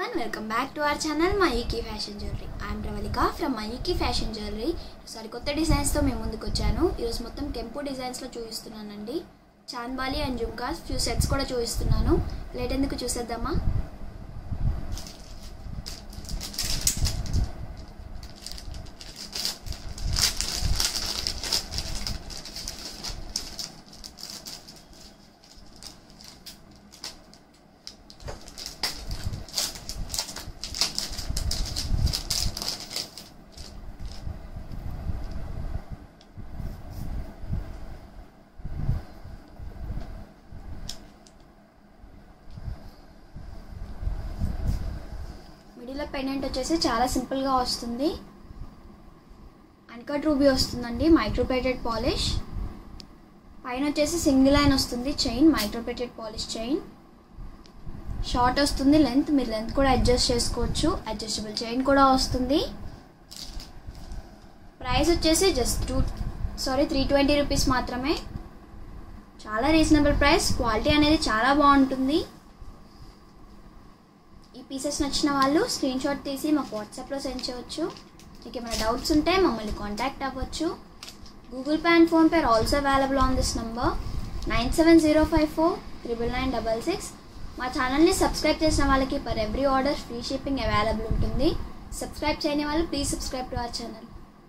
Everyone welcome back to our channel Mayuki fashion jewellery I'm Pravalika from Mayuki fashion jewellery sorry కొత్త డిజైన్స్తో మేము ముందుకు వచ్చాను ఈరోజు మొత్తం కెంపు డిజైన్స్లో చూపిస్తున్నానండి chandbali and jhumkas few sets కూడా చూపిస్తున్నాను లేట్ ఎందుకు చూసేద్దామా మిడిల్లో పెండెంట్ వచ్చేసి చాలా సింపుల్గా వస్తుంది అన్కట్ రూబీ వస్తుందండి మైక్రోపేటెడ్ పాలిష్ పైన వచ్చేసి సింగిల్ లైన్ వస్తుంది chain microplated polish chain short వస్తుంది లెంత్ మీరు లెంత్ కూడా అడ్జస్ట్ చేసుకోవచ్చు అడ్జస్టబుల్ చైన్ కూడా వస్తుంది ప్రైస్ వచ్చేసి just two sorry three twenty rupees మాత్రమే చాలా రీజనబుల్ ప్రైస్ క్వాలిటీ అనేది చాలా బాగుంటుంది ఈ పీసెస్ నచ్చిన వాళ్ళు స్క్రీన్ షాట్ తీసి మాకు వాట్సాప్లో సెండ్ చేయవచ్చు మీకు ఏమైనా డౌట్స్ ఉంటే మమ్మల్ని కాంటాక్ట్ అవ్వచ్చు Google Pay and PhonePe are also available on this number nine seven zero five four triple nine double six మా ఛానల్ని సబ్స్క్రైబ్ చేసిన వాళ్ళకి per every order free shipping available ఉంటుంది సబ్స్క్రైబ్ చేయని వాళ్ళు please subscribe to our channel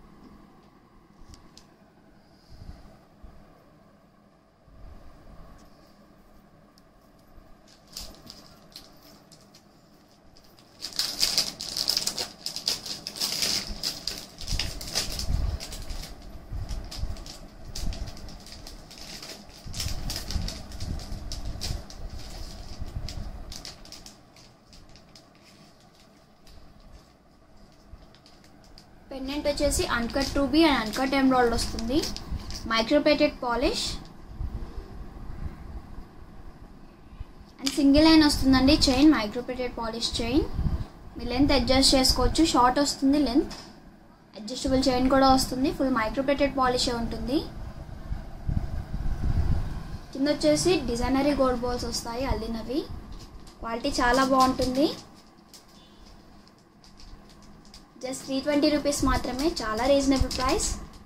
pendant వచ్చేసి uncut ruby and uncut emerald వస్తుంది microplated polish and single line వస్తుందండి చైన్ మైక్రోపేటెడ్ పాలిష్ చైన్ మీ లెంత్ అడ్జస్ట్ చేసుకోవచ్చు షార్ట్ వస్తుంది లెంత్ అడ్జస్టబుల్ చైన్ కూడా వస్తుంది ఫుల్ మైక్రోపేటెడ్ పాలిషే ఉంటుంది కింద వచ్చేసి డిజైనరీ గోల్డ్ బాల్స్ వస్తాయి అల్లినవి క్వాలిటీ చాలా బాగుంటుంది జస్ట్ త్రీ ట్వంటీ రూపీస్ మాత్రమే చాలా రీజనబుల్ ప్రైస్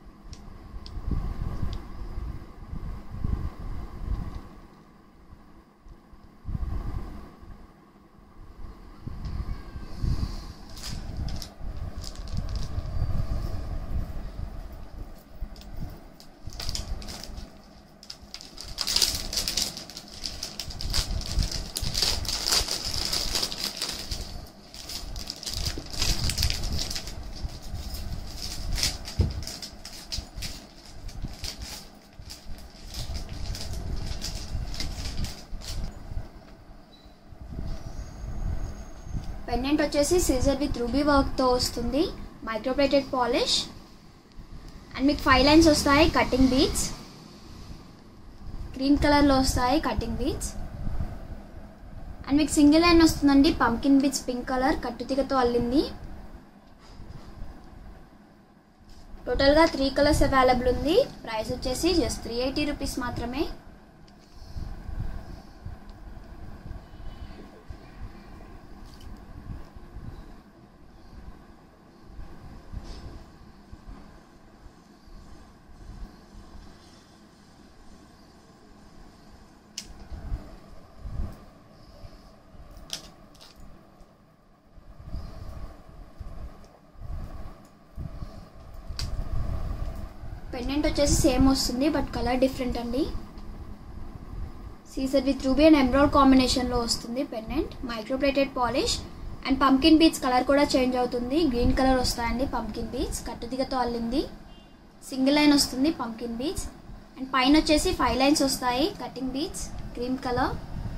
పెండెంట్ వచ్చేసి సీజర్ విత్ రూబీ వర్క్తో వస్తుంది మైక్రోప్లేటెడ్ పాలిష్ అండ్ మీకు ఫైవ్ లైన్స్ వస్తాయి కటింగ్ బీట్స్ గ్రీన్ కలర్లో వస్తాయి కటింగ్ బీట్స్ అండ్ మీకు సింగిల్ లైన్ వస్తుందండి పంకిన్ బీట్స్ పింక్ కలర్ కట్టుతీగతో అల్లింది టోటల్గా త్రీ కలర్స్ అవైలబుల్ ఉంది ప్రైస్ వచ్చేసి జస్ట్ త్రీ ఎయిటీ రూపీస్ మాత్రమే పెండెంట్ వచ్చేసి సేమ్ వస్తుంది బట్ కలర్ డిఫరెంట్ అండి Caesar with ruby and emerald కాంబినేషన్లో వస్తుంది pendant microplated polish and pumpkin beats colour కూడా చేంజ్ అవుతుంది గ్రీన్ కలర్ వస్తాయండి పంకిన్ బీట్స్ కట్టుదిగతో అల్లింది సింగిల్ లైన్ వస్తుంది పంకిన్ బీట్స్ అండ్ పైన వచ్చేసి ఫైవ్ లైన్స్ వస్తాయి cutting beads cream colour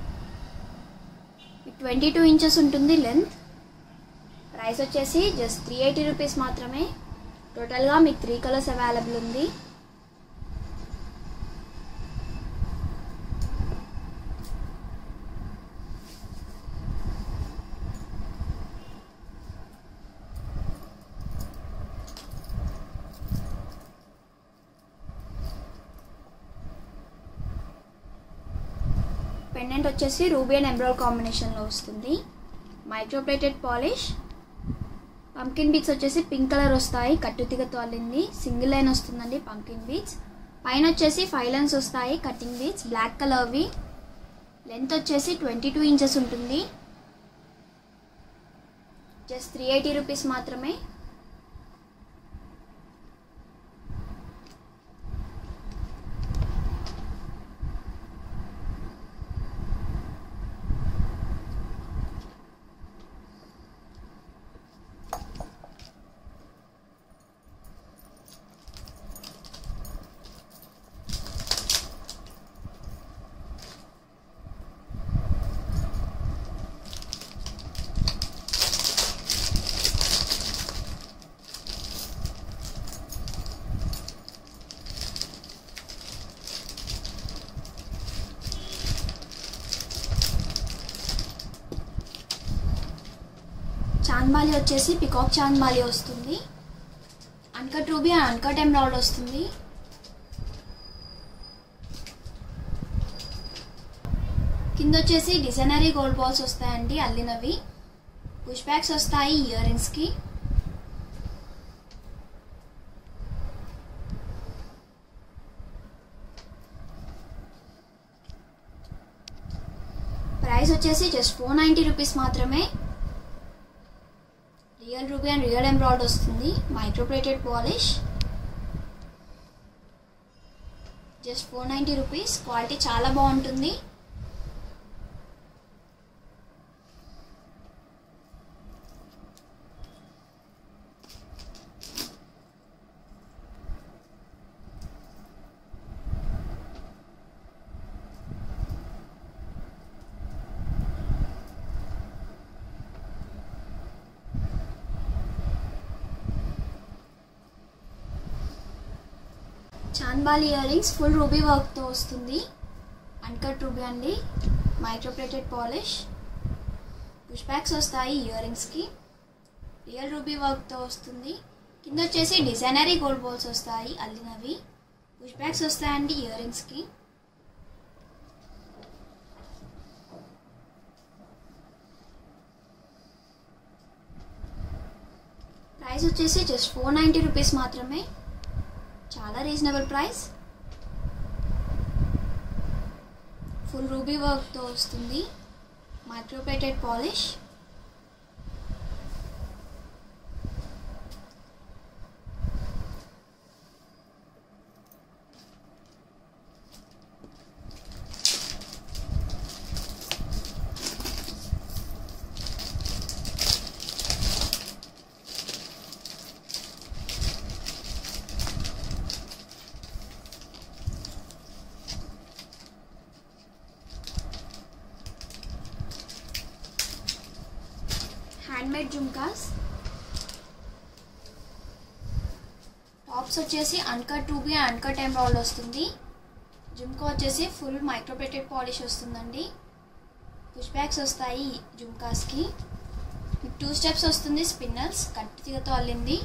twenty two inches ఉంటుంది లెంత్ ప్రైస్ వచ్చేసి జస్ట్ త్రీ ఎయిటీ రూపీస్ మాత్రమే టోటల్గా మీకు త్రీ కలర్స్ అవైలబుల్ ఉంది పెండెంట్ వచ్చేసి రూబీ అండ్ ఎంబ్రాయిడ్ కాంబినేషన్లో వస్తుంది మైక్రోప్లేటెడ్ పాలిష్ పంకిన్ బీట్స్ వచ్చేసి పింక్ కలర్ వస్తాయి కట్టుతిగతో అల్లింది సింగిల్ లైన్ వస్తుందండి పంకిన్ బీట్స్ పైన వచ్చేసి ఫైవ్ లైన్స్ వస్తాయి కటింగ్ బీట్స్ బ్లాక్ కలర్వి లెంత్ వచ్చేసి ట్వంటీ టూ ఇంచెస్ ఉంటుంది జస్ట్ త్రీ ఎయిటీ రూపీస్ మాత్రమే చాంద్బాలి వచ్చేసి పికాక్ చాంద్బాలి వస్తుంది uncut ruby and uncut emerald వస్తుంది కింద వచ్చేసి డిజైనరీ గోల్డ్ బాల్స్ వస్తాయండి అల్లినవి పుష్ బ్యాగ్స్ వస్తాయి ఇయర్ రింగ్స్కి ప్రైస్ వచ్చేసి జస్ట్ ఫోర్ నైంటీ రూపీస్ మాత్రమే real ruby and real emerald వస్తుంది microplated polish just four ninety rupees quality చాలా బాగుంటుంది chandbali earrings full ruby వర్క్తో వస్తుంది అన్కట్ రూబీ అండి మైక్రోప్లేటెడ్ పాలిష్ పుష్ బ్యాగ్స్ వస్తాయి ఇయర్ రింగ్స్కి రియల్ రూబీ వర్క్తో వస్తుంది కింద వచ్చేసి డిజైనరీ గోల్డ్ బాల్స్ వస్తాయి అల్లినవి పుష్ బ్యాగ్స్ వస్తాయండి ఇయర్ రింగ్స్కి ప్రైస్ వచ్చేసి జస్ట్ ఫోర్ నైంటీ రూపీస్ మాత్రమే చాలా రీజనబుల్ ప్రైస్ ఫుల్ రూబీ వర్క్తో వస్తుంది microplated polish handmade jhumkas tops వచ్చేసి uncut ruby and uncut emerald వస్తుంది జుమ్కా వచ్చేసి ఫుల్ మైక్రోప్లేటెడ్ పాలిష్ వస్తుందండి పుష్ బ్యాగ్స్ వస్తాయి జుమ్కాస్కి మీకు టూ స్టెప్స్ వస్తుంది స్పిన్నర్స్ కట్టితో అల్లింది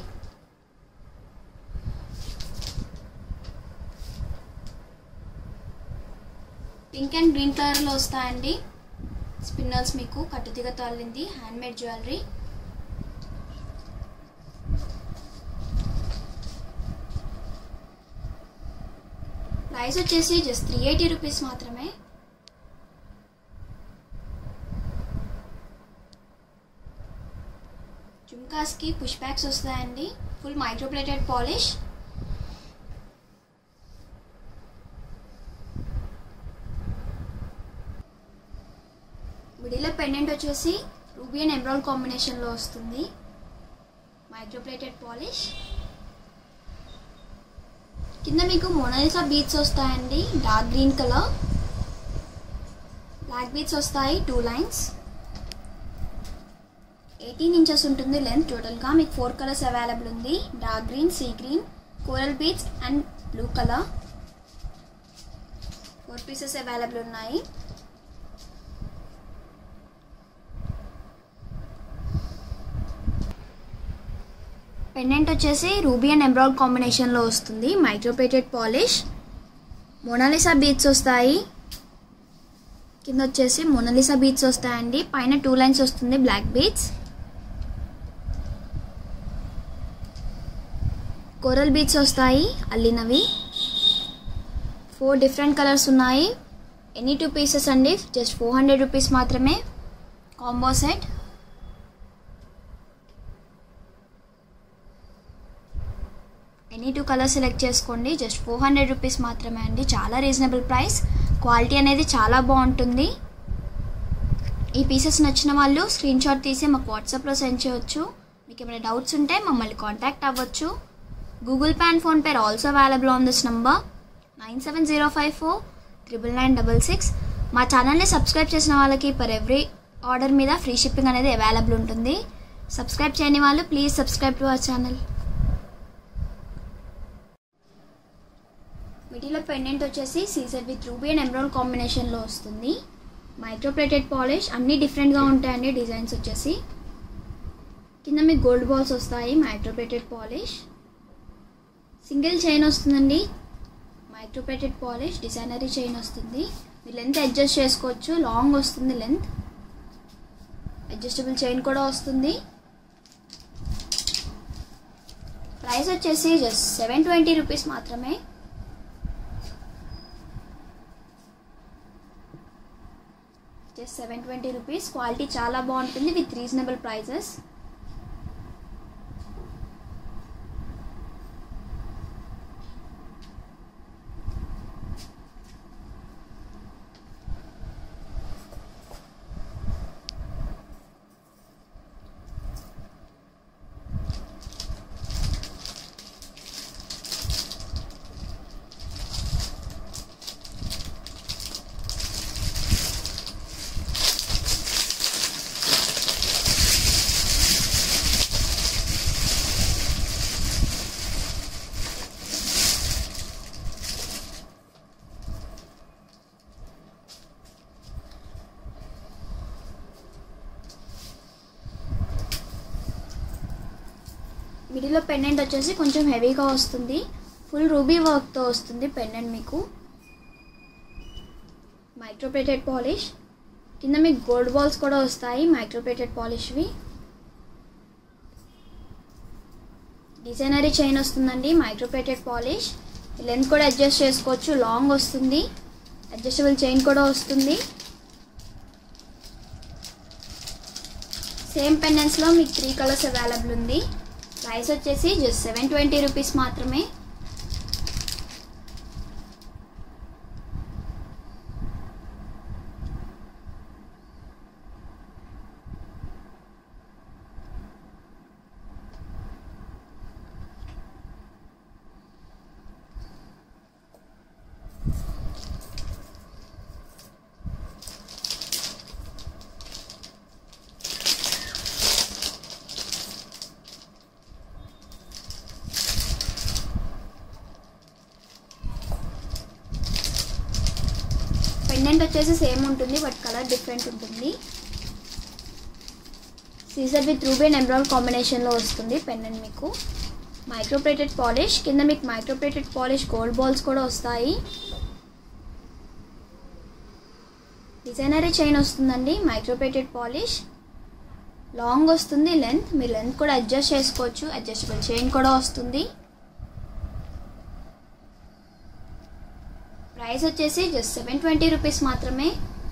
పింక్ అండ్ గ్రీన్ కలర్లో వస్తాయండి స్పిన్నర్స్ మీకు కట్టుతీగతో అల్లింది హ్యాండ్మేడ్ జ్యువెలరీ ప్రైస్ వచ్చేసి జస్ట్ త్రీ ఎయిటీ రూపీస్ మాత్రమే జుమ్కాస్కి పుష్ బ్యాగ్స్ వస్తాయండి ఫుల్ మైక్రోప్లేటెడ్ పాలిష్ మిడిల్లో పెండెంట్ వచ్చేసి రూబీ అండ్ ఎమ్రాయిడ్ కాంబినేషన్లో వస్తుంది మైక్రోప్లేటెడ్ పాలిష్ కింద మీకు మొనాలిసా బీట్స్ వస్తాయండి dark green colour black beads వస్తాయి టూ లైన్స్ ఎయిటీన్ ఇంచెస్ ఉంటుంది లెంత్ టోటల్గా మీకు ఫోర్ కలర్స్ అవైలబుల్ ఉంది dark green sea green coral beads and blue colour four pieces available ఉన్నాయి పెండెంట్ వచ్చేసి రూబీ అండ్ ఎంబ్రాయిడ్ కాంబినేషన్లో వస్తుంది మైక్రోప్లేటెడ్ పాలిష్ మొనాలిసా బీట్స్ వస్తాయి కింద వచ్చేసి మొనలిసా బీట్స్ వస్తాయండి పైన టూ లైన్స్ వస్తుంది బ్లాక్ బీట్స్ కోరల్ బీట్స్ వస్తాయి అల్లినవి ఫోర్ డిఫరెంట్ కలర్స్ ఉన్నాయి ఎనీ టూ పీసెస్ అండి జస్ట్ ఫోర్ హండ్రెడ్ రూపీస్ మాత్రమే combo set any two colour select చేసుకోండి జస్ట్ ఫోర్ హండ్రెడ్ రూపీస్ మాత్రమే అండి చాలా రీజనబుల్ ప్రైస్ క్వాలిటీ అనేది చాలా బాగుంటుంది ఈ పీసెస్ నచ్చిన వాళ్ళు స్క్రీన్ షాట్ తీసి మాకు వాట్సాప్లో సెండ్ చేయొచ్చు మీకు ఏమైనా డౌట్స్ ఉంటే మమ్మల్ని కాంటాక్ట్ అవ్వచ్చు Google Pay and PhonePe also available on this number nine seven zero five four triple nine double six మా ఛానల్ని సబ్స్క్రైబ్ చేసిన వాళ్ళకి పర్ ఎవ్రీ ఆర్డర్ మీద ఫ్రీ షిప్పింగ్ అనేది అవైలబుల్ ఉంటుంది సబ్స్క్రైబ్ చేయని వాళ్ళు please subscribe to our channel మిడిలో పెండెంట్ వచ్చేసి Caesar with ruby and emerald కాంబినేషన్లో వస్తుంది మైక్రోప్లేటెడ్ పాలిష్ అన్నీ డిఫరెంట్గా ఉంటాయండి డిజైన్స్ వచ్చేసి కింద మీకు గోల్డ్ బాల్స్ వస్తాయి మైక్రోప్లేటెడ్ పాలిష్ సింగిల్ చైన్ వస్తుందండి మైక్రోప్లేటెడ్ పాలిష్ డిజైనరీ చైన్ వస్తుంది మీరు లెంత్ అడ్జస్ట్ చేసుకోవచ్చు లాంగ్ వస్తుంది లెంత్ అడ్జస్టబుల్ చైన్ కూడా వస్తుంది ప్రైస్ వచ్చేసి జస్ట్ సెవెన్ ట్వంటీ రూపీస్ మాత్రమే just seven twenty rupees quality చాలా బాగుంటుంది విత్ రీజనబుల్ ప్రైజెస్ మిడిల్లో పెండెంట్ వచ్చేసి కొంచెం హెవీగా వస్తుంది ఫుల్ రూబీ వర్క్తో వస్తుంది పెండెంట్ మీకు మైక్రోప్లేటెడ్ పాలిష్ కింద మీకు గోల్డ్ బాల్స్ కూడా వస్తాయి మైక్రోప్లేటెడ్ పాలిష్వి డిజైనరీ చైన్ వస్తుందండి మైక్రోప్లేటెడ్ పాలిష్ లెంత్ కూడా అడ్జస్ట్ చేసుకోవచ్చు లాంగ్ వస్తుంది అడ్జస్టబుల్ చైన్ కూడా వస్తుంది సేమ్ పెండెంట్స్లో మీకు త్రీ కలర్స్ అవైలబుల్ ఉంది ప్రైస్ వచ్చేసి జస్ట్ సెవెన్ ట్వంటీ రూపీస్ మాత్రమే పెండెంట్ వచ్చేసి సేమ్ ఉంటుంది బట్ కలర్ డిఫరెంట్ ఉంటుంది Caesar with ruby and emerald కాంబినేషన్లో వస్తుంది పెండెంట్ మీకు మైక్రోప్లేటెడ్ పాలిష్ కింద మీకు మైక్రోప్లేటెడ్ పాలిష్ గోల్డ్ బాల్స్ కూడా వస్తాయి డిజైనరీ చైన్ వస్తుందండి మైక్రోప్లేటెడ్ పాలిష్ లాంగ్ వస్తుంది లెంత్ మీరు లెంత్ కూడా అడ్జస్ట్ చేసుకోవచ్చు అడ్జస్టబుల్ చైన్ కూడా వస్తుంది ప్రైస్ వచ్చేసి జస్ట్ సెవెన్ ట్వంటీ రూపీస్ మాత్రమే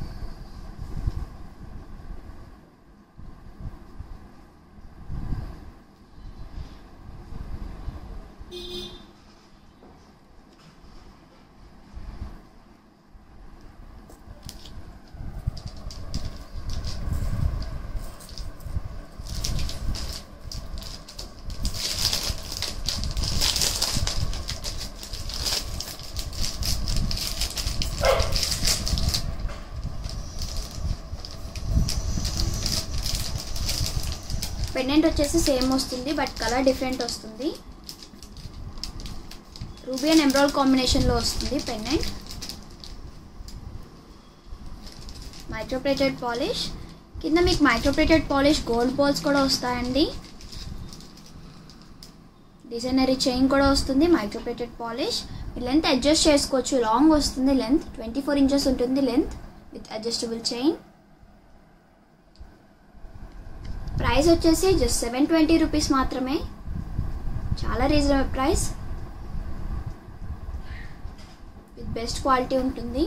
పెండెంట్ వచ్చేసి సేమ్ వస్తుంది బట్ కలర్ డిఫరెంట్ వస్తుంది రూబీ అండ్ ఎమ్రాల్ కాంబినేషన్లో వస్తుంది పెండెంట్ మైక్రోప్లేటెడ్ పాలిష్ కింద మీకు మైక్రోప్లేటెడ్ పాలిష్ గోల్డ్ బాల్స్ కూడా వస్తాయండి డిజైనరీ చైన్ కూడా వస్తుంది మైక్రోప్లేటెడ్ పాలిష్ మీరు లెంత్ అడ్జస్ట్ చేసుకోవచ్చు లాంగ్ వస్తుంది లెంత్ ట్వంటీ ఫోర్ ఇంచెస్ ఉంటుంది length with adjustable chain price వచ్చేసి జస్ట్ సెవెన్ ట్వంటీ రూపీస్ మాత్రమే చాలా reasonable price with best quality ఉంటుంది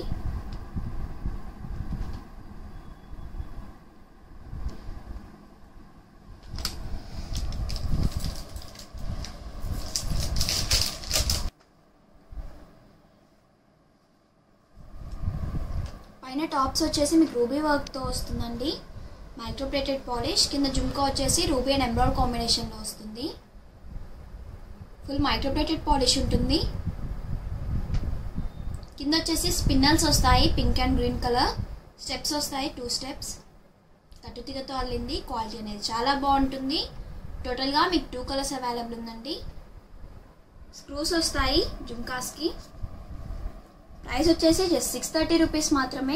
పైన టాప్స్ వచ్చేసి మీకు రూబీ వర్క్తో వస్తుందండి మైక్రోప్లేటెడ్ పాలిష్ కింద జుమ్కా వచ్చేసి రూబీ అండ్ ఎంబ్రాయిడ్ కాంబినేషన్లో వస్తుంది ఫుల్ మైక్రోప్లేటెడ్ పాలిష్ ఉంటుంది కింద వచ్చేసి స్పిన్నల్స్ వస్తాయి pink and green colour steps వస్తాయి టూ స్టెప్స్ కట్టుతీగతో అల్లింది క్వాలిటీ అనేది చాలా బాగుంటుంది టోటల్గా మీకు టూ కలర్స్ అవైలబుల్ ఉందండి స్క్రూస్ వస్తాయి జుమ్కాస్కి ప్రైస్ వచ్చేసి జస్ట్ సిక్స్ థర్టీ రూపీస్ మాత్రమే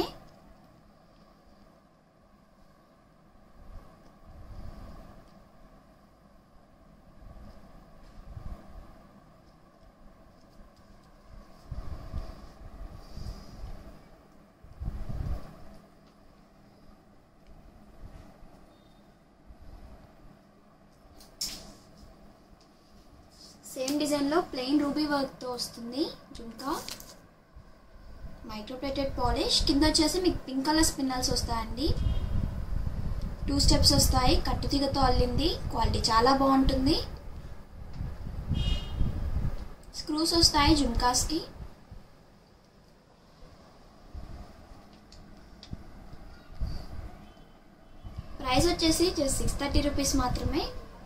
సేమ్ డిజైన్లో ప్లెయిన్ రూబీ వర్క్తో వస్తుంది జుమ్కా మైక్రోప్లేటెడ్ పాలిష్ కింద వచ్చేసి మీకు పింక్ కలర్ స్పిన్నల్స్ వస్తాయండి టూ స్టెప్స్ వస్తాయి కట్టుతీగతో అల్లింది క్వాలిటీ చాలా బాగుంటుంది స్క్రూస్ వస్తాయి జుమ్కాస్కి ప్రైస్ వచ్చేసి జస్ట్ సిక్స్ థర్టీ రూపీస్ మాత్రమే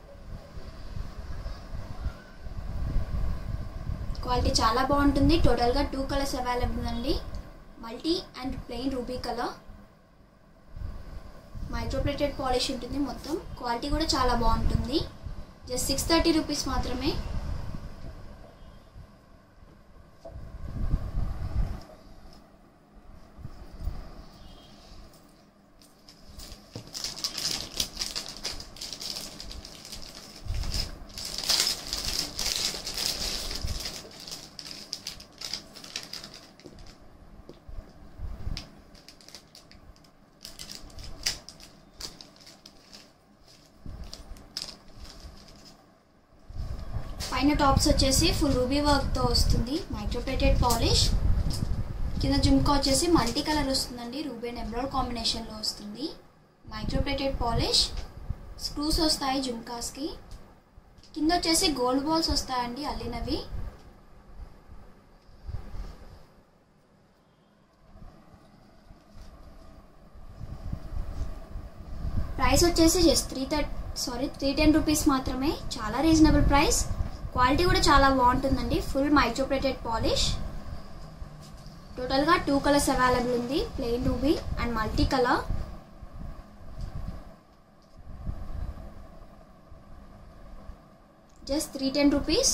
క్వాలిటీ చాలా బాగుంటుంది టోటల్గా టూ కలర్స్ అవైలబుల్ అండి multi and plain ruby colour micro plated polish ఉంటుంది మొత్తం క్వాలిటీ కూడా చాలా బాగుంటుంది జస్ట్ సిక్స్ థర్టీ రూపీస్ మాత్రమే పైన టాప్స్ వచ్చేసి ఫుల్ రూబీ వర్క్తో వస్తుంది మైక్రోప్లేటెడ్ పాలిష్ కింద జుమ్కా వచ్చేసి మల్టీ కలర్ వస్తుందండి రూబీ అండ్ ఎంబ్రాయిడ్ కాంబినేషన్లో వస్తుంది మైక్రోప్లేటెడ్ పాలిష్ స్క్రూస్ వస్తాయి జుమ్కాస్కి కింద వచ్చేసి గోల్డ్ బాల్స్ వస్తాయండి అల్లినవి ప్రైస్ వచ్చేసి just three thirty sorry three ten rupees మాత్రమే చాలా రీజనబుల్ ప్రైస్ క్వాలిటీ కూడా చాలా బాగుంటుందండి ఫుల్ మైక్రోప్లేటెడ్ పాలిష్ టోటల్గా టూ కలర్స్ అవైలబుల్ ఉంది plain ruby and multi colour just three ten rupees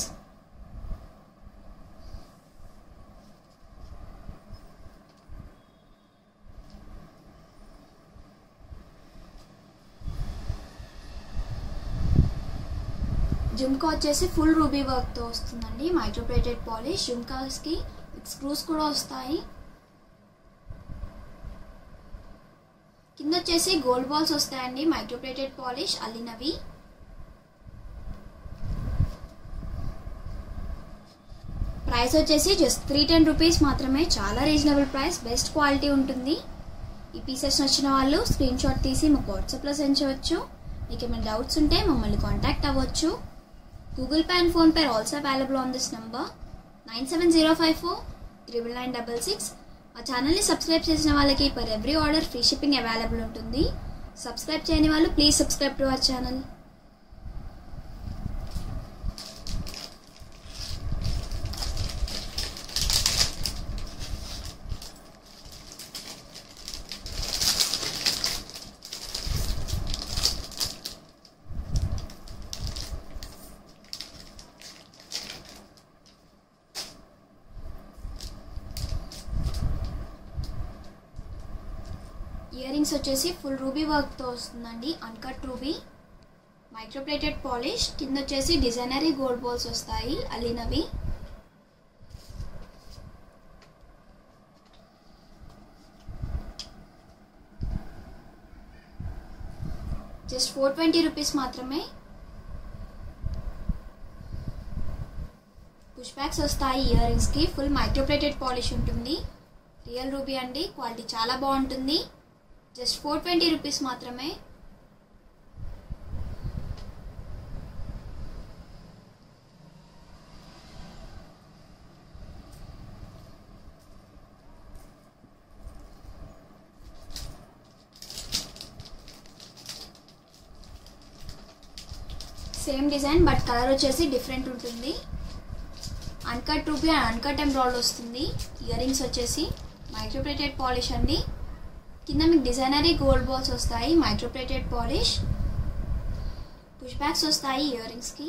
jhumka వచ్చేసి ఫుల్ రూబీ వర్క్తో వస్తుందండి మైక్రోప్లేటెడ్ పాలిష్ జుమ్కాస్కి స్క్రూస్ కూడా వస్తాయి కింద వచ్చేసి గోల్డ్ బాల్స్ వస్తాయండి మైక్రోప్లేటెడ్ పాలిష్ అల్లినవి ప్రైస్ వచ్చేసి జస్ట్ త్రీ టెన్ రూపీస్ మాత్రమే చాలా రీజనబుల్ ప్రైస్ బెస్ట్ క్వాలిటీ ఉంటుంది ఈ పీసెస్ నచ్చిన వాళ్ళు స్క్రీన్ షాట్ తీసి మాకు వాట్సాప్లో సెండ్ చేయవచ్చు మీకు ఏమైనా డౌట్స్ ఉంటే మమ్మల్ని కాంటాక్ట్ అవ్వచ్చు Google Pay and PhonePe also available on this number nine seven zero five four triple nine double six మా ఛానల్ని సబ్స్క్రైబ్ చేసిన వాళ్ళకి per every order free shipping available ఉంటుంది సబ్స్క్రైబ్ చేయని వాళ్ళు please subscribe to our channel earrings వచ్చేసి full ruby వర్క్తో వస్తుందండి అన్కట్ రూబీ మైక్రోప్లేటెడ్ పాలిష్ కింద వచ్చేసి డిజైనరీ గోల్డ్ బాల్స్ వస్తాయి అల్లినవి జస్ట్ ఫోర్ ట్వంటీ రూపీస్ మాత్రమే పుష్ బ్యాక్స్ వస్తాయి ఇయర్ రింగ్స్కి ఫుల్ మైక్రోప్లేటెడ్ పాలిష్ ఉంటుంది రియల్ రూబీ అండి క్వాలిటీ చాలా బాగుంటుంది జస్ట్ ఫోర్ ట్వంటీ రూపీస్ మాత్రమే సేమ్ డిజైన్ బట్ కలర్ వచ్చేసి డిఫరెంట్ ఉంటుంది uncut ruby and uncut emerald వస్తుంది ఇయర్ రింగ్స్ వచ్చేసి మైక్రోప్లేటెడ్ పాలిష్ అండి కింద మీకు డిజైనరీ గోల్డ్ బాల్స్ వస్తాయి మైక్రోప్లేటెడ్ పాలిష్ పుష్ బ్యాక్స్ వస్తాయి ఇయర్ రింగ్స్కి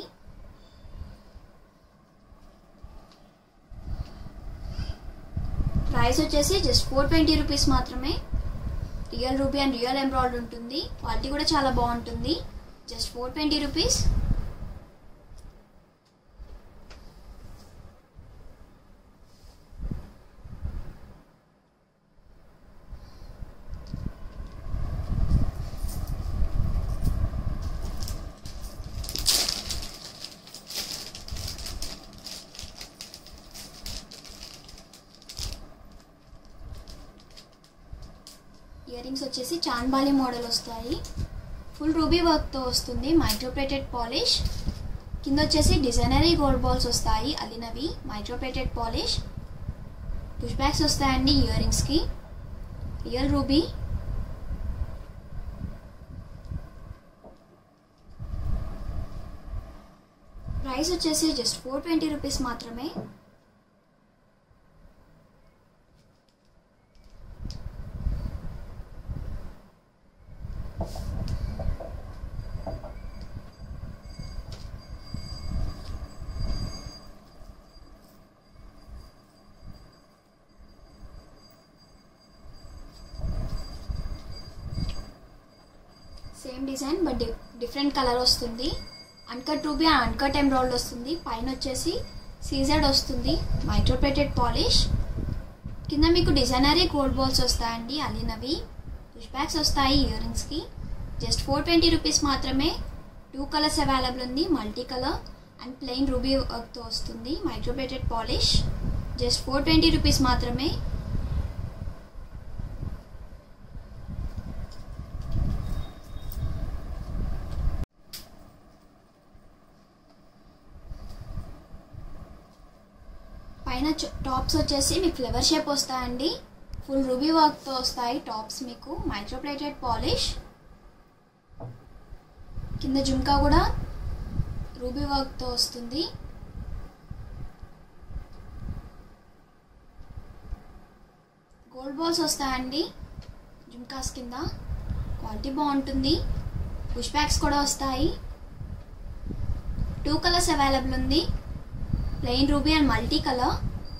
ప్రైస్ వచ్చేసి జస్ట్ ఫోర్ ట్వంటీ రూపీస్ మాత్రమే real rupee and real emerald ఉంటుంది క్వాలిటీ కూడా చాలా బాగుంటుంది just four twenty rupees earrings వచ్చేసి చాన్బాలి మోడల్ వస్తాయి ఫుల్ రూబీ వర్క్తో వస్తుంది మైక్రోప్లేటెడ్ పాలిష్ కింద వచ్చేసి డిజైనరీ గోల్డ్ బాల్స్ వస్తాయి అలినవి మైక్రోప్లేటెడ్ పాలిష్ పుష్ బ్యాక్స్ వస్తాయండి ఇయర్ రింగ్స్కి రియల్ రూబీ ప్రైస్ వచ్చేసి జస్ట్ ఫోర్ ట్వంటీ రూపీస్ మాత్రమే same design but different colour వస్తుంది uncut ruby and uncut emerald వస్తుంది పైన వచ్చేసి సీజెడ్ వస్తుంది మైక్రోప్లేటెడ్ పాలిష్ కింద మీకు డిజైనరీ గోల్డ్ బాల్స్ వస్తాయండి అలినవి పుష్ బ్యాక్స్ వస్తాయి ఇయర్ రింగ్స్కి జస్ట్ ఫోర్ ట్వంటీ రూపీస్ మాత్రమే టూ కలర్స్ అవైలబుల్ ఉంది multi colour and plain ruby వర్క్తో వస్తుంది microplated polish just four twenty rupees మాత్రమే పైన టాప్స్ వచ్చేసి మీకు ఫ్లవర్ షేప్ వస్తాయండి ఫుల్ రూబీ వర్క్తో వస్తాయి టాప్స్ మీకు మైక్రోప్లేటెడ్ పాలిష్ కింద జుమ్కా కూడా రూబీ వర్క్తో వస్తుంది గోల్డ్ బాల్స్ వస్తాయండి జుమ్కాస్ కింద క్వాలిటీ బాగుంటుంది పుష్ బ్యాక్స్ కూడా వస్తాయి టూ కలర్స్ అవైలబుల్ ఉంది plain ruby and multi colour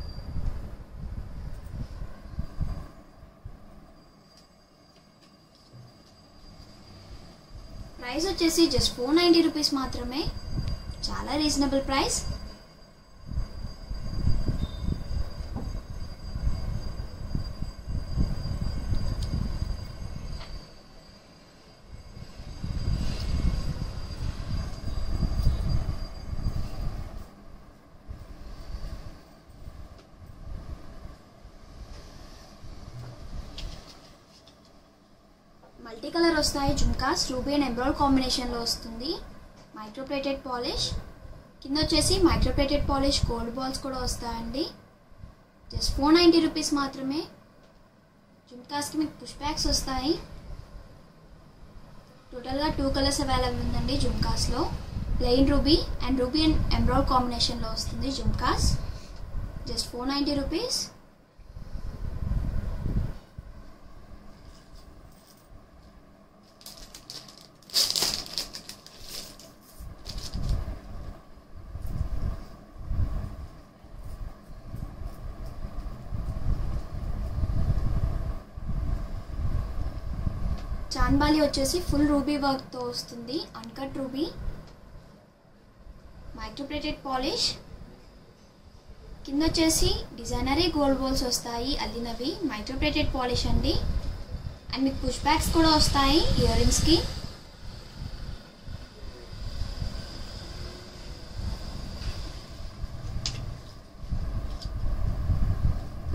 price వచ్చేసి జస్ట్ ఫోర్ నైంటీ రూపీస్ మాత్రమే చాలా రీజనబుల్ ప్రైస్ మల్టీ కలర్ వస్తాయి జుమ్కాస్ రూబీ అండ్ ఎంబ్రాయిడ్ కాంబినేషన్లో వస్తుంది మైక్రోప్లేటెడ్ పాలిష్ కింద వచ్చేసి మైక్రోప్లేటెడ్ పాలిష్ గోల్డ్ బాల్స్ కూడా వస్తాయండి జస్ట్ ఫోర్ నైంటీ రూపీస్ మాత్రమే జుమ్కాస్కి మీకు పుష్ బ్యాక్స్ వస్తాయి టోటల్గా టూ కలర్స్ అవైలబుల్ ఉందండి జుమ్కాస్లో plain ruby and ruby and emerald కాంబినేషన్లో వస్తుంది jhumkas just four ninety rupees చాన్బాలి వచ్చేసి ఫుల్ రూబీ వర్క్తో వస్తుంది అన్కట్ రూబీ మైక్రోప్లేటెడ్ పాలిష్ కింద వచ్చేసి డిజైనరీ గోల్డ్ బాల్స్ వస్తాయి అల్లినవి మైక్రోప్లేటెడ్ పాలిష్ అండి అండ్ మీకు పుష్ బ్యాక్స్ కూడా వస్తాయి ఇయర్ రింగ్స్కి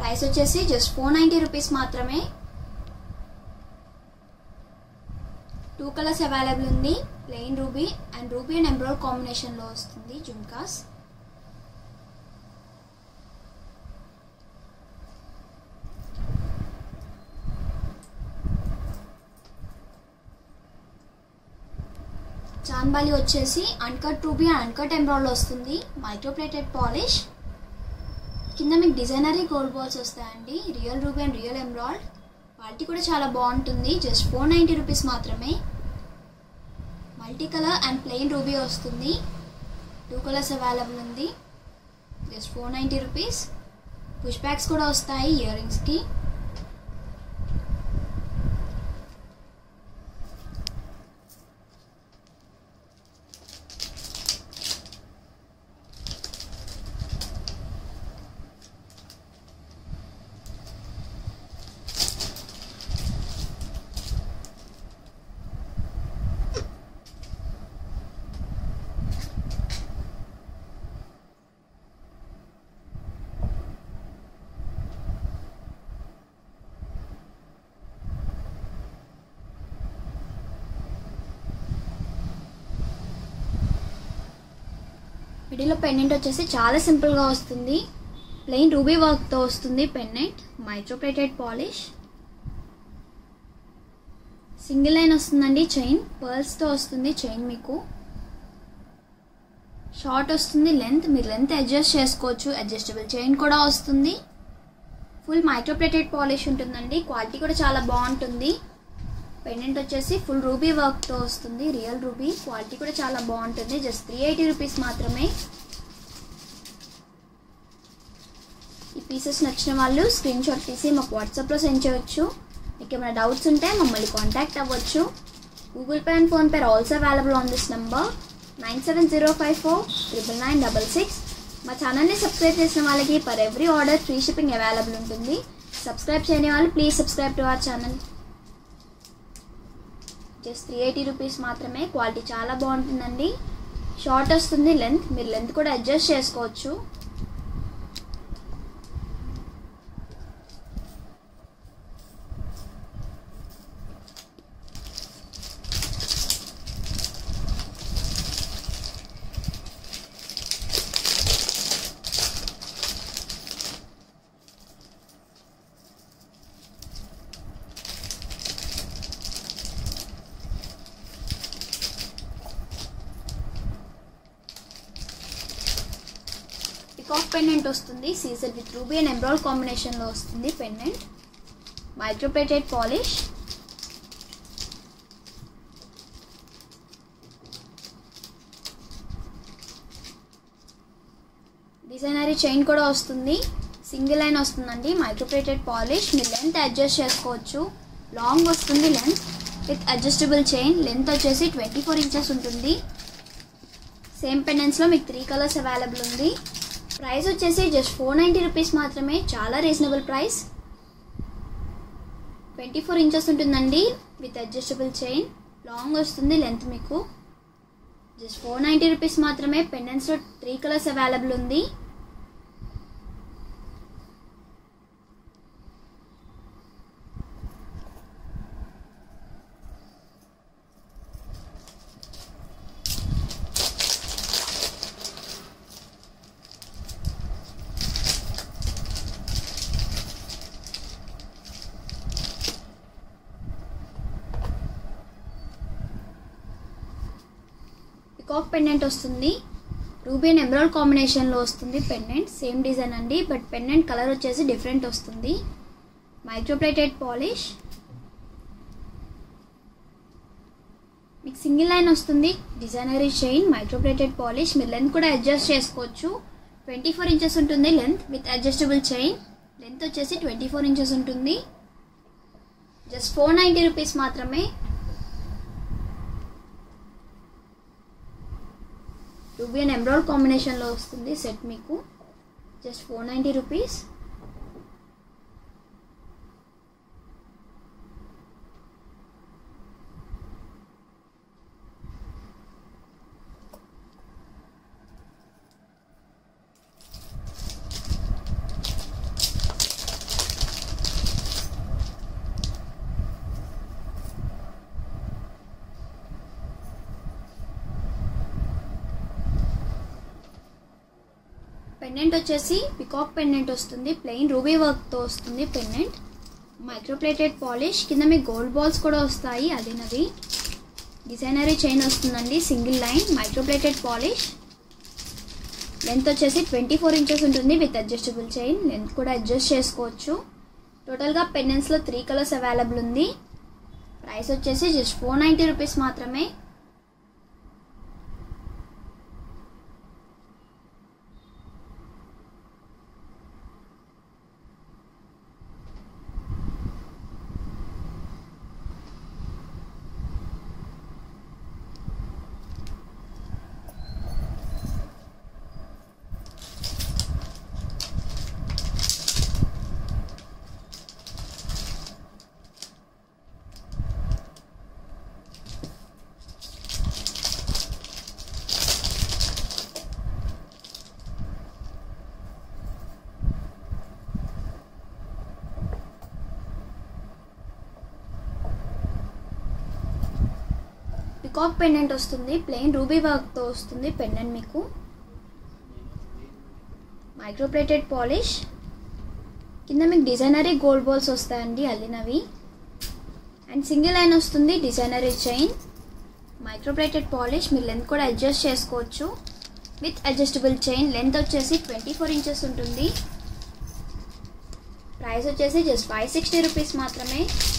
ప్రైస్ వచ్చేసి జస్ట్ ఫోర్ నైంటీ రూపీస్ మాత్రమే టూ కలర్స్ అవైలబుల్ ఉంది plain ruby and ruby and emerald కాంబినేషన్లో వస్తుంది జుమ్కాస్ చాన్బాలి వచ్చేసి uncut ruby and uncut emerald వస్తుంది మైక్రోప్లేటెడ్ పాలిష్ కింద మీకు డిజైనరీ గోల్డ్ బాల్స్ వస్తాయండి real ruby and real emerald quality కూడా చాలా బాగుంటుంది జస్ట్ ఫోర్ నైంటీ రూపీస్ మాత్రమే multi colour and plain ruby వస్తుంది టూ కలర్స్ అవైలబుల్ ఉంది just four ninety rupees push backs కూడా వస్తాయి ఇయర్ రింగ్స్కి మిడిల్లో పెండెంట్ వచ్చేసి చాలా సింపుల్గా వస్తుంది ప్లెయిన్ రూబీ వర్క్తో వస్తుంది pendant microplated polish single line వస్తుందండి చైన్ పర్ల్స్తో వస్తుంది చైన్ మీకు షార్ట్ వస్తుంది లెంత్ మీరు లెంత్ అడ్జస్ట్ చేసుకోవచ్చు అడ్జస్టబుల్ చైన్ కూడా వస్తుంది ఫుల్ మైక్రోప్లేటెడ్ పాలిష్ ఉంటుందండి క్వాలిటీ కూడా చాలా బాగుంటుంది పెండెంట్ వచ్చేసి ఫుల్ రూబీ వర్క్తో వస్తుంది రియల్ రూబీ క్వాలిటీ కూడా చాలా బాగుంటుంది జస్ట్ త్రీ ఎయిటీ రూపీస్ మాత్రమే ఈ పీసెస్ నచ్చిన వాళ్ళు స్క్రీన్ షాట్ తీసి మాకు వాట్సాప్లో సెండ్ చేయొచ్చు మీకు ఏమైనా డౌట్స్ ఉంటే మమ్మల్ని కాంటాక్ట్ అవ్వచ్చు Google Pay and PhonePe also available on this number nine seven zero five four triple nine double six మా ఛానల్ని సబ్స్క్రైబ్ చేసిన వాళ్ళకి per every order free shipping available ఉంటుంది సబ్స్క్రైబ్ చేయని వాళ్ళు please subscribe to our channel just three eighty rupees మాత్రమే quality చాలా బాగుంటుందండి షార్ట్ వస్తుంది లెంత్ మీరు లెంత్ కూడా అడ్జస్ట్ చేసుకోవచ్చు పికాక్ పెండెంట్ వస్తుంది సీజర్ విత్ రూబీ అండ్ ఎంబ్రాయిడ్ కాంబినేషన్లో వస్తుంది pendant microplated polish designery chain కూడా వస్తుంది సింగిల్ లైన్ వస్తుందండి మైక్రోప్లేటెడ్ పాలిష్ మీరు లెంత్ అడ్జస్ట్ చేసుకోవచ్చు లాంగ్ వస్తుంది length with adjustable chain length వచ్చేసి ట్వంటీ ఫోర్ ఇంచెస్ ఉంటుంది సేమ్ పెండెంట్స్లో మీకు త్రీ కలర్స్ అవైలబుల్ ఉంది ప్రైస్ వచ్చేసి జస్ట్ ఫోర్ నైంటీ రూపీస్ మాత్రమే చాలా reasonable price twenty four inches ఉంటుందండి విత్ అడ్జస్టబుల్ చైన్ లాంగ్ వస్తుంది లెంత్ మీకు జస్ట్ ఫోర్ నైంటీ రూపీస్ మాత్రమే పెండెంట్స్లో త్రీ కలర్స్ అవైలబుల్ ఉంది పికాక్ పెండెంట్ వస్తుంది రూబీ అండ్ ఎమరాల్డ్ కాంబినేషన్లో వస్తుంది పెండెంట్ సేమ్ డిజైన్ అండి బట్ పెండెంట్ కలర్ వచ్చేసి డిఫరెంట్ వస్తుంది మైక్రోప్లేటెడ్ పాలిష్ మీకు సింగిల్ లైన్ వస్తుంది డిజైనరీ చైన్ మైక్రోప్లేటెడ్ పాలిష్ మీరు లెంత్ కూడా అడ్జస్ట్ చేసుకోవచ్చు ట్వంటీ ఫోర్ ఇంచెస్ ఉంటుంది length with adjustable chain length వచ్చేసి ట్వంటీ ఫోర్ ఇంచెస్ ఉంటుంది జస్ట్ ఫోర్ నైంటీ రూపీస్ మాత్రమే రూబీ అండ్ ఎంబ్రాయిడ్ కాంబినేషన్లో వస్తుంది సెట్ మీకు just four ninety rupees pendant వచ్చేసి పికాక్ పెండెంట్ వస్తుంది ప్లెయిన్ రూబీ వర్క్తో వస్తుంది పెండెంట్ మైక్రోప్లేటెడ్ పాలిష్ కింద మీకు గోల్డ్ బాల్స్ కూడా వస్తాయి అదేనవి డిజైనరీ చైన్ వస్తుందండి single line micro plated polish length వచ్చేసి ట్వంటీ ఫోర్ ఇంచెస్ ఉంటుంది విత్ అడ్జస్టబుల్ చైన్ లెంత్ కూడా అడ్జస్ట్ చేసుకోవచ్చు టోటల్గా పెండెంట్స్లో త్రీ కలర్స్ అవైలబుల్ ఉంది ప్రైస్ వచ్చేసి జస్ట్ ఫోర్ నైంటీ రూపీస్ మాత్రమే పికాక్ పెండెంట్ వస్తుంది ప్లెయిన్ రూబీ వర్క్తో వస్తుంది పెండెంట్ మీకు మైక్రోప్లేటెడ్ పాలిష్ కింద మీకు డిజైనరీ గోల్డ్ బాల్స్ వస్తాయండి అల్లినవి అండ్ సింగిల్ లైన్ వస్తుంది డిజైనరీ చైన్ మైక్రోప్లేటెడ్ పాలిష్ మీరు లెంత్ కూడా అడ్జస్ట్ చేసుకోవచ్చు విత్ అడ్జస్టబుల్ చైన్ లెంత్ వచ్చేసి ట్వంటీ ఫోర్ ఇంచెస్ ఉంటుంది ప్రైస్ వచ్చేసి జస్ట్ ఫైవ్ సిక్స్టీ రూపీస్ మాత్రమే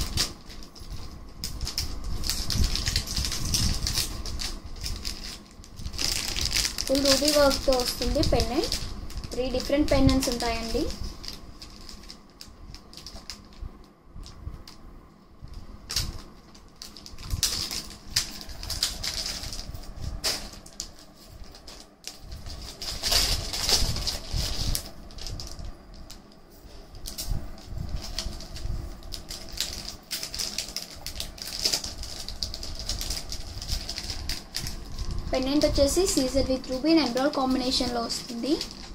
ఫుల్ రూబీ వర్క్తో వస్తుంది పెండెంట్ త్రీ డిఫరెంట్ పెండెంట్స్ ఉంటాయండి పెండెంట్ వచ్చేసి Caesar with ruby and emerald కాంబినేషన్లో వస్తుంది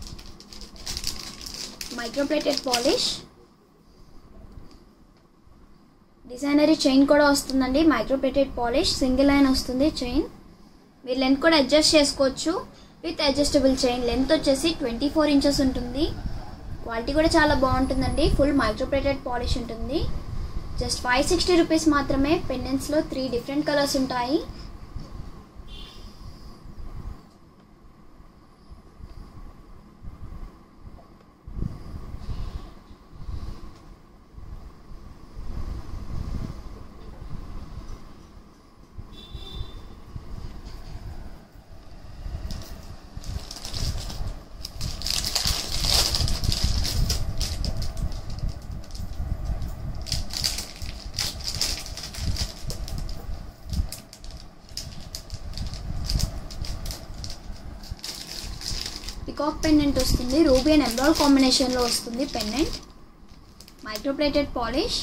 మైక్రోప్లేటెడ్ పాలిష్ డిజైనరీ చైన్ కూడా వస్తుందండి మైక్రోప్లేటెడ్ పాలిష్ సింగిల్ లైన్ వస్తుంది చైన్ మీరు లెంత్ కూడా అడ్జస్ట్ చేసుకోవచ్చు విత్ అడ్జస్టబుల్ చైన్ లెంత్ వచ్చేసి ట్వంటీ ఫోర్ ఇంచెస్ ఉంటుంది క్వాలిటీ కూడా చాలా బాగుంటుందండి ఫుల్ మైక్రోప్లేటెడ్ పాలిష్ ఉంటుంది జస్ట్ ఫైవ్ సిక్స్టీ రూపీస్ మాత్రమే పెండెంట్స్లో త్రీ డిఫరెంట్ కలర్స్ ఉంటాయి పికాక్ పెండెంట్ వస్తుంది రూబీ అండ్ ఎమ్రాల్ కాంబినేషన్లో వస్తుంది పెండెంట్ మైక్రోప్లేటెడ్ పాలిష్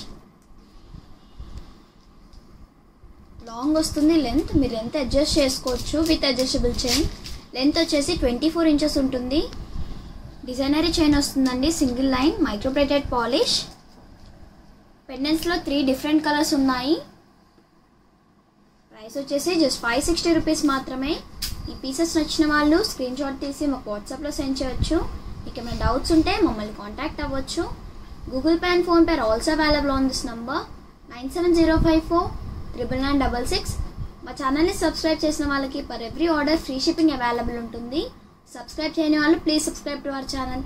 లాంగ్ వస్తుంది లెంత్ మీరు లెంత్ అడ్జస్ట్ చేసుకోవచ్చు విత్ అడ్జస్టబుల్ చైన్ లెంత్ వచ్చేసి ట్వంటీ ఫోర్ ఇంచెస్ ఉంటుంది డిజైనరీ చైన్ వస్తుందండి సింగిల్ లైన్ మైక్రోప్లేటెడ్ పాలిష్ పెండెంట్స్లో త్రీ డిఫరెంట్ కలర్స్ ఉన్నాయి ప్రైస్ వచ్చేసి జస్ట్ ఫైవ్ సిక్స్టీ రూపీస్ మాత్రమే ఈ పీసెస్ నచ్చిన వాళ్ళు స్క్రీన్ షాట్ తీసి మాకు వాట్సాప్లో సెండ్ చేయొచ్చు మీకు ఏమైనా డౌట్స్ ఉంటే మమ్మల్ని కాంటాక్ట్ అవ్వచ్చు Google Pay and PhonePe are also available on this number nine seven zero five four triple nine double six మా ఛానల్ని సబ్స్క్రైబ్ చేసిన వాళ్ళకి per every order free shipping available ఉంటుంది సబ్స్క్రైబ్ చేయని వాళ్ళు please subscribe to our channel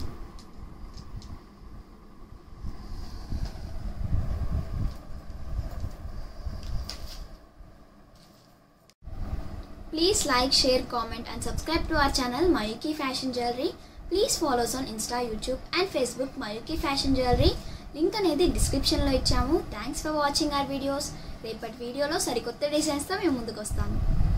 Please like, share, comment and subscribe to our channel Mayuki Fashion Jewelry. Please follow us on Insta, YouTube and Facebook Mayuki Fashion Jewelry. Link అనేది డిస్క్రిప్షన్లో ఇచ్చాము thanks for watching our videos రేపటి వీడియోలో సరికొత్త డిజైన్స్తో మేము ముందుకు వస్తాను